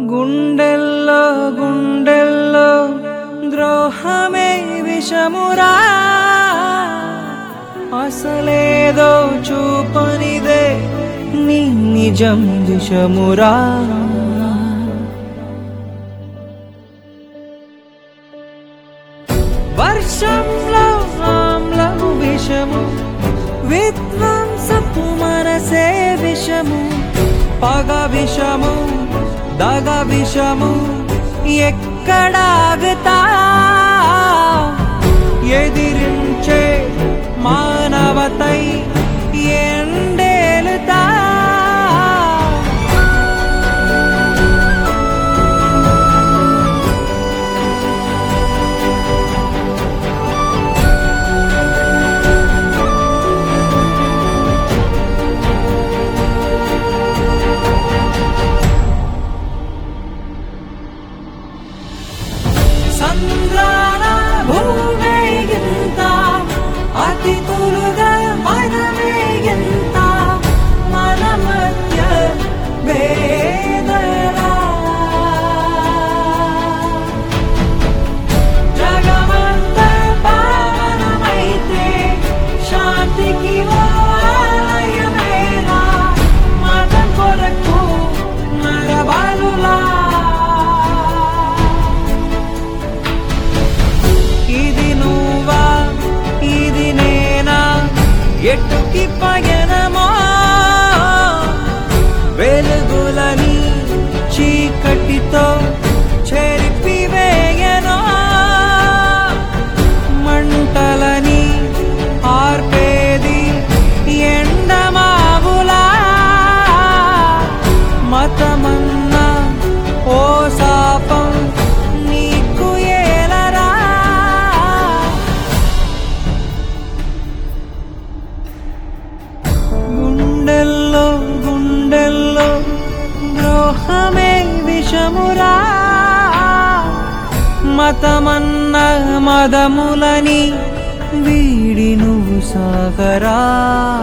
గుండెల్లో గుండెల్లో ద్రోహమే విషమురా అసలేదో చూపనిదే నీ నిజం విషమురా వర్షంలో ఆమ్లము విషము విధ్వంసపు మనసే విషము పగ విషము దగ విషము ఎక్కడాగుతా ఎదిరించే మానవతై ఎండేలుతా సంద్రాన భూమే ఎంత అతి తులుగా మనమే ఎంత మన మధ్య వేదనా జగమంత పావనమైతే శాంతికి ఆలయమేలా మతం కొరకు నరబలులా ఇది నువ్వా ఇది నేనా ఎట్టుకి పయనమా వెలుగులని చీకటితో చెరిపివేయనా మంటలని ఆర్పేది ఎండమావులా మతమన్నా ఓ శాపం నీకు ఏలరా గుండెల్లో గుండెల్లో ద్రోహమే విషమురా మతమన్న మదములని వీడి నువ్వు సాగరా